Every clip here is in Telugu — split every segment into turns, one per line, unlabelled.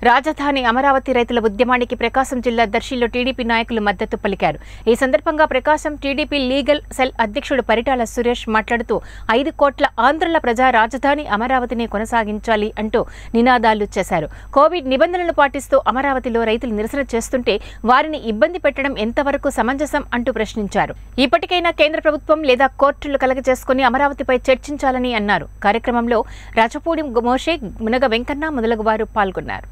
రాజధాని అమరావతి రైతుల ఉద్యమానికి ప్రకాశం జిల్లా దర్శిలో టీడీపీ నాయకులు మద్దతు పలికారు ఈ సందర్భంగా ప్రకాశం టీడీపీ లీగల్ సెల్ అధ్యక్షుడు పరిటాల సురేష్ మాట్లాడుతూ ఐదు కోట్ల ఆంధ్రుల ప్రజా రాజధాని అమరావతిని కొనసాగించాలి అంటూ నినాదాలు చేశారు కోవిడ్ నిబంధనలు పాటిస్తూ అమరావతిలో రైతులు నిరసన చేస్తుంటే వారిని ఇబ్బంది పెట్టడం ఎంతవరకు సమంజసం అంటూ ప్రశ్నించారు ఇప్పటికైనా కేంద్ర ప్రభుత్వం లేదా కోర్టులు కలగజేసుకుని అమరావతిపై చర్చించాలని అన్నారు కార్యక్రమంలో రాచపూడి మోషే మునగ వెంకన్న మొదలగు వారు పాల్గొన్నారు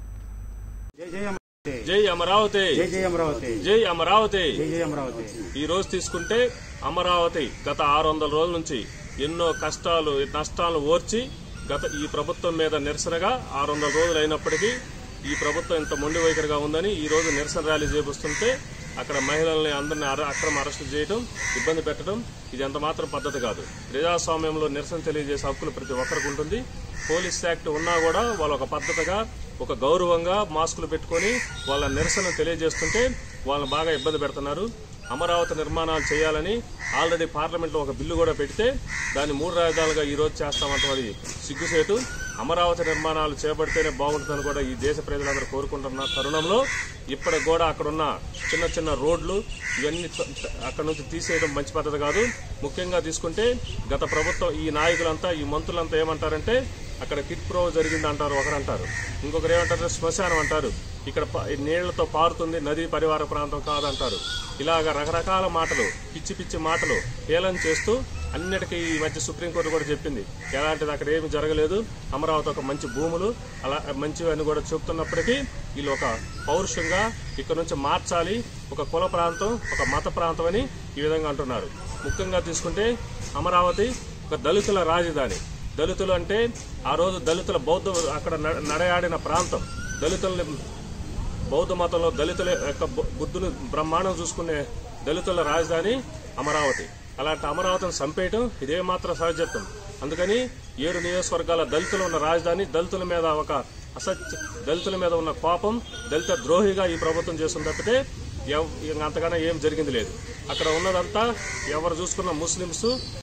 జై అమరావతి
జై జై అమరావతి
జై అమరావతి
జై జై అమరావతి
ఈ రోజు తీసుకుంటే అమరావతి గత ఆరు వందల రోజుల నుంచి ఎన్నో కష్టాలు నష్టాలను ఓర్చి గత ఈ ప్రభుత్వం మీద నిరసనగా ఆరు వందల రోజులు అయినప్పటికీ ఈ ప్రభుత్వం ఇంత మొండి వైఖరిగా ఉందని ఈ రోజు నిరసన ర్యాలీ చేపిస్తుంటే అక్కడ మహిళల్ని అందరిని అర- అక్రమ అరెస్టు చేయడం ఇబ్బంది పెట్టడం ఇది ఎంత మాత్రం పద్ధతి కాదు ప్రజాస్వామ్యంలో నిరసన తెలియజేసే హక్కులు ప్రతి ఒక్కరికి ఉంటుంది పోలీస్ యాక్ట్ ఉన్నా కూడా వాళ్ళు ఒక పద్ధతిగా ఒక గౌరవంగా మాస్కులు పెట్టుకొని వాళ్ళ నిరసన తెలియజేస్తుంటే వాళ్ళని బాగా ఇబ్బంది పెడుతున్నారు అమరావతి నిర్మాణాలు చేయాలని ఆల్రెడీ పార్లమెంట్లో ఒక బిల్లు కూడా పెడితే దాన్ని మూడు రాజధానులుగా ఈ రోజు చేస్తామంటాం అది సిగ్గుసేటు అమరావతి నిర్మాణాలు చేపడితేనే బాగుంటుందని కూడా ఈ దేశ ప్రజలందరూ కోరుకుంటున్న తరుణంలో ఇప్పటికి కూడా అక్కడున్న చిన్న చిన్న రోడ్లు ఇవన్నీ త- త- అక్కడ నుంచి తీసేయడం మంచి పద్ధతి కాదు ముఖ్యంగా తీసుకుంటే గత ప్రభుత్వం ఈ నాయకులంతా ఈ మంత్రులంతా ఏమంటారంటే అక్కడ కిట్ ప్రో జరిగింది అంటారు ఒకరు అంటారు ఇంకొకరు ఏమంటారు శ్మశానం అంటారు ఇక్కడ ప- ఈ నీళ్లతో పారుతుంది నదీ పరివార ప్రాంతం కాదంటారు ఇలాగ రకరకాల మాటలు పిచ్చి పిచ్చి మాటలు హేళన చేస్తూ అన్నిటికీ ఈ మధ్య సుప్రీంకోర్టు కూడా చెప్పింది ఎలాంటిది అక్కడ ఏమి జరగలేదు అమరావతి ఒక మంచి భూములు అలా మంచివి అని కూడా చెప్తున్నప్పటికీ వీళ్ళు ఒక పౌరుషంగా ఇక్కడ నుంచి మార్చాలి ఒక కుల ప్రాంతం ఒక మత ప్రాంతం అని ఈ విధంగా అంటున్నారు ముఖ్యంగా తీసుకుంటే అమరావతి ఒక దళితుల రాజధాని దళితులు అంటే ఆ రోజు దళితుల బౌద్ధ అక్కడ నడ- నడయాడిన ప్రాంతం దళితుల్ని బౌద్ధ మతంలో దళితుల యొక్క బు- బుద్ధుని బ్రహ్మాండం చూసుకునే దళితుల రాజధాని అమరావతి అలాంటి అమరావతిని చంపేయటం ఇదే మాత్రం సహజత్వం అందుకని ఏడు నియోజకవర్గాల దళితులు ఉన్న రాజధాని దళితుల మీద ఒక అసత్య దళితుల మీద ఉన్న కోపం దళిత ద్రోహిగా ఈ ప్రభుత్వం చేస్తుంది తప్పితే ఎవ్- ఇంక అంతకన్నా ఏం జరిగింది లేదు అక్కడ ఉన్నదంతా ఎవరు చూసుకున్న ముస్లిమ్స్